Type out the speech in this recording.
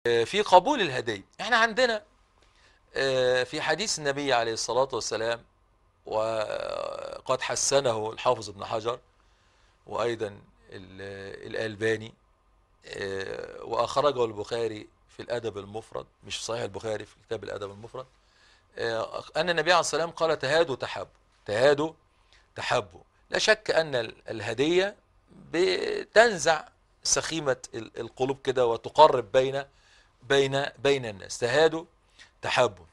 في قبول الهدية احنا عندنا في حديث النبي عليه الصلاة والسلام وقد حسنه الحافظ ابن حجر وأيضا الألباني وأخرجه البخاري في الأدب المفرد مش صحيح البخاري في كتاب الأدب المفرد أن النبي عليه الصلاة والسلام قال تهادوا تحبوا تهادوا تحبوا لا شك أن الهدية بتنزع سخيمة القلوب كده وتقرب بين بين بين الناس تهادوا تحبوا